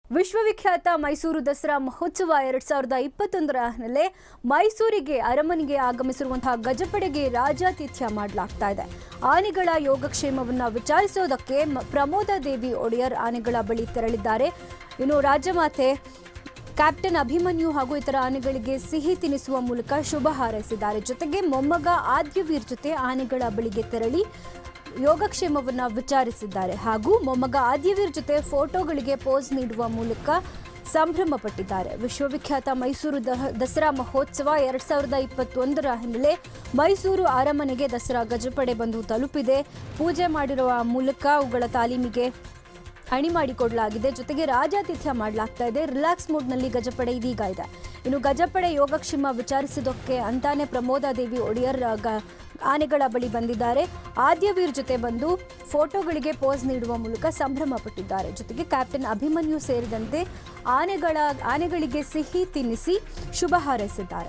ವಿಶ್ವವಿಖ್ಯಾತ ಮೈಸೂರು ದಸರಾ ಮಹೋತ್ಸವ ಎರಡ್ ಸಾವಿರದ ಇಪ್ಪತ್ತೊಂದರ ಹಿನ್ನೆಲೆ ಮೈಸೂರಿಗೆ ಅರಮನೆಗೆ ಆಗಮಿಸಿರುವಂತಹ ಗಜಪಡೆಗೆ ರಾಜಾತಿಥ್ಯ ಮಾಡಲಾಗ್ತಾ ಇದೆ ಆನೆಗಳ ಯೋಗಕ್ಷೇಮವನ್ನ ವಿಚಾರಿಸೋದಕ್ಕೆ ಮ- ಪ್ರಮೋದ ದೇವಿ ಒಡೆಯರ್ ಆನೆಗಳ ಬಳಿ ತೆರಳಿದ್ದಾರೆ ಇನ್ನು ರಾಜಮಾತೆ ಕ್ಯಾಪ್ಟನ್ ಅಭಿಮನ್ಯು ಹಾಗೂ ಇತರ ಆನೆಗಳಿಗೆ ಸಿಹಿ ತಿನ್ನಿಸುವ ಮೂಲಕ ಶುಭ ಹಾರೈಸಿದ್ದಾರೆ ಜೊತೆಗೆ ಮೊಮ್ಮಗ ಆದ್ಯವೀರ್ ಜೊತೆ ಆನೆಗಳ ಬಳಿಗೆ ತೆರಳಿ ಯೋಗಕ್ಷೇಮವನ್ನ ವಿಚಾರಿಸಿದ್ದಾರೆ ಹಾಗೂ ಮೊಮ್ಮಗ ಆದ್ಯವೀರ್ ಜೊತೆ ಫೋಟೋಗಳಿಗೆ ಪೋಸ್ ನೀಡುವ ಮೂಲಕ ಸಂಭ್ರಮ ಪಟ್ಟಿದ್ದಾರೆ ವಿಶ್ವವಿಖ್ಯಾತ ಮೈಸೂರು ದಹ- ದಸರಾ ಮಹೋತ್ಸವ ಎರಡ್ ಸಾವಿರದ ಇಪ್ಪತ್ತೊಂದರ ಹಿನ್ನೆಲೆ ಮೈಸೂರು ಅರಮನೆಗೆ ದಸರಾ ಗಜಪಡೆ ಬಂದು ತಲುಪಿದೆ ಪೂಜೆ ಮಾಡಿರುವ ಮೂಲಕ ಅವುಗಳ ತಾಲೀಮಿಗೆ ಅಣಿ ಮಾಡಿಕೊಡಲಾಗಿದೆ ಜೊತೆಗೆ ರಾಜಾತಿಥ್ಯ ಮಾಡಲಾಗ್ತಾ ಇದೆ ರಿಲ್ಯಾಕ್ಸ್ ಮೂಡ್ನಲ್ಲಿ ಗಜಪಡೆ ಇದೀಗ ಇದೆ ಇನ್ನು ಗಜಪಡೆ ಯೋಗಕ್ಷೇಮ ವಿಚಾರಿಸಿದ್ದಕ್ಕೆ ಅಂತಾನೆ ಪ್ರಮೋದ ದೇವಿ ಒಡೆಯರ್ ಗ- ಆನೆಗಳ ಬಳಿ ಬಂದಿದ್ದಾರೆ ಆದ್ಯವೀರ್ ಜೊತೆ ಬಂದು ಫೋಟೋಗಳಿಗೆ ಪೋಸ್ ನೀಡುವ ಮೂಲಕ ಸಂಭ್ರಮ ಪಟ್ಟಿದ್ದಾರೆ ಜೊತೆಗೆ ಕ್ಯಾಪ್ಟನ್ ಅಭಿಮನ್ಯು ಸೇರಿದಂತೆ ಆನೆಗಳ ಆನೆಗಳಿಗೆ ಸಿಹಿ ತಿನ್ನಿಸಿ ಶುಭ ಹಾರೈಸಿದ್ದಾರೆ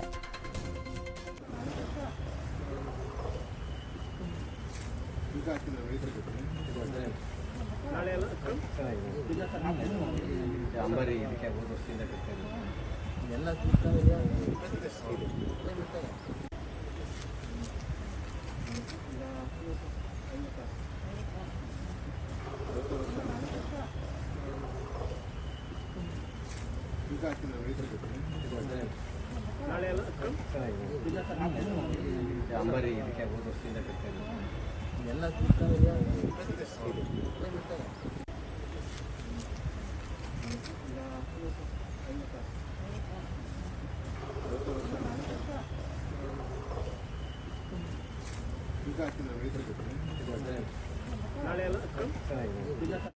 ಅಂಬಾರಿ ಇದಕ್ಕೆ ಹೋದ ವರ್ಷದಿಂದ ಕಟ್ತಾರೆ ಎಲ್ಲ ಅಂಬಾರಿ ಇದಕ್ಕೆ ಹೋದ ವರ್ಷದಿಂದ ಕಟ್ತಾರೆ ಎಲ್ಲ ನಾಳೆ ಎಲ್ಲ